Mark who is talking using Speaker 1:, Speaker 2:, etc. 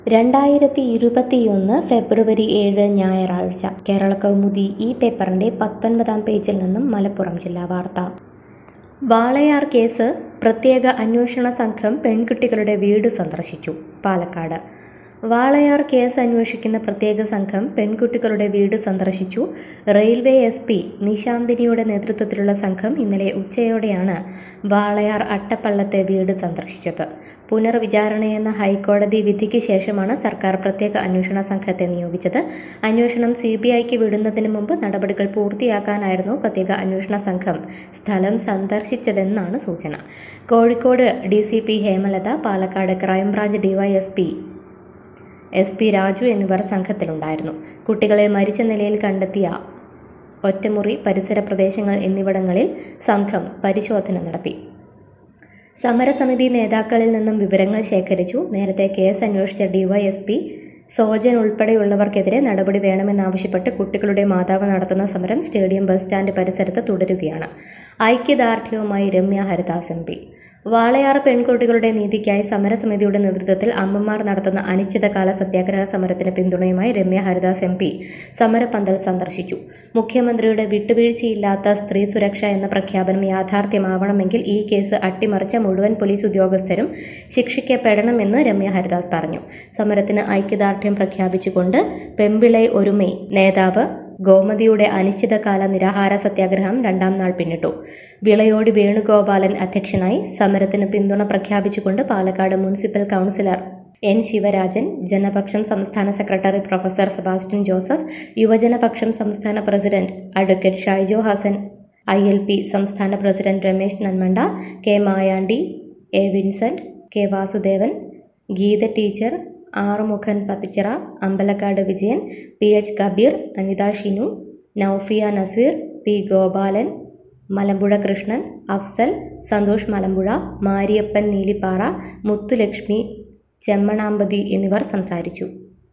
Speaker 1: രണ്ടായിരത്തി ഇരുപത്തിയൊന്ന് ഫെബ്രുവരി ഏഴ് ഞായറാഴ്ച കേരളകൗമുദി ഈ പേപ്പറിൻ്റെ പത്തൊൻപതാം പേജിൽ നിന്നും മലപ്പുറം ജില്ലാ വാർത്ത വാളയാർ കേസ് പ്രത്യേക അന്വേഷണ സംഘം പെൺകുട്ടികളുടെ വീട് സന്ദർശിച്ചു പാലക്കാട് വാളയാർ കേസ് അന്വേഷിക്കുന്ന പ്രത്യേക സംഘം പെൺകുട്ടികളുടെ വീട് സന്ദർശിച്ചു റെയിൽവേ എസ് പി നിശാന്തിനിയുടെ നേതൃത്വത്തിലുള്ള സംഘം ഇന്നലെ ഉച്ചയോടെയാണ് വാളയാർ അട്ടപ്പള്ളത്തെ വീട് സന്ദർശിച്ചത് പുനർവിചാരണയെന്ന ഹൈക്കോടതി വിധിക്ക് ശേഷമാണ് സർക്കാർ പ്രത്യേക അന്വേഷണ സംഘത്തെ നിയോഗിച്ചത് അന്വേഷണം സി ബി ഐക്ക് വിടുന്നതിന് മുമ്പ് നടപടികൾ പൂർത്തിയാക്കാനായിരുന്നു പ്രത്യേക അന്വേഷണ സംഘം സ്ഥലം സന്ദർശിച്ചതെന്നാണ് സൂചന Kozhikode D C P Hemalatha Palakkad crime branch DYSP S P Raju എന്നിവർ സംഘത്തിലുണ്ടായിരുന്നു കുട്ടികളെ മരിച്ച നിലയിൽ കണ്ടെത്തിയ ഒറ്റമുറി പരിസര പ്രദേശങ്ങൾ എന്നിവിടങ്ങളിൽ സംഘം പരിശോധന നടത്തി സമരസമിതി നേതാക്കളിൽ നിന്നും വിവരങ്ങൾ ശേഖരിച്ചു നേരത്തെ കേസ് അന്വേഷിച്ച ഡിവൈഎസ്പി സോജൻ ഉൾപ്പെടെയുള്ളവർക്കെതിരെ നടപടി വേണമെന്നാവശ്യപ്പെട്ട് കുട്ടികളുടെ മാതാവ് നടത്തുന്ന സമരം സ്റ്റേഡിയം ബസ് സ്റ്റാൻഡ് പരിസരത്ത് തുടരുകയാണ് ഐക്യദാർഢ്യവുമായി രമ്യ ഹരിദാസ് എം പി വാളയാർ പെൺകുട്ടികളുടെ നീതിക്കായി സമരസമിതിയുടെ നേതൃത്വത്തിൽ അമ്മമാർ നടത്തുന്ന അനിശ്ചിതകാല സത്യാഗ്രഹ സമരത്തിന് പിന്തുണയുമായി രമ്യ ഹരിദാസ് എം പി സമരപന്തൽ സന്ദർശിച്ചു മുഖ്യമന്ത്രിയുടെ വിട്ടുവീഴ്ചയില്ലാത്ത സ്ത്രീ സുരക്ഷ എന്ന പ്രഖ്യാപനം യാഥാർത്ഥ്യമാവണമെങ്കിൽ ഈ കേസ് അട്ടിമറിച്ച മുഴുവൻ പോലീസ് ഉദ്യോഗസ്ഥരും ശിക്ഷിക്കപ്പെടണമെന്ന് രമ്യ ഹരിദാസ് പറഞ്ഞു സമരത്തിന് ഐക്യദാർഢ്യം പ്രഖ്യാപിച്ചുകൊണ്ട് പെമ്പിളൈ ഒരുമൈ നേതാവ് ഗോമതിയുടെ അനിശ്ചിതകാല നിരാഹാര സത്യാഗ്രഹം രണ്ടാം നാൾ പിന്നിട്ടു വിളയോടി വേണുഗോപാലൻ അധ്യക്ഷനായി സമരത്തിന് പിന്തുണ പ്രഖ്യാപിച്ചുകൊണ്ട് Palakkad municipal councillor N Sivarajan Janapaksham സംസ്ഥാന സെക്രട്ടറി പ്രൊഫസർ സെബാസ്റ്റ്യൻ ജോസഫ് യുവജനപക്ഷം സംസ്ഥാന president advocate Shaijo Hasan I L P സംസ്ഥാന president Ramesh Nanmanda K Mayandi A Vincent K Vasudevan Geetha teacher Arumukhan Pathichira Ambalakkad Vijayan P H Kabeer Anitha Shinu Noufiya Naseer P Gopalan Malampuzha Krishnan Afsal Santhosh Malampuzha Mariyappan Neelippara Muthulakshmi Chemmanampathi എന്നിവർ സംസാരിച്ചു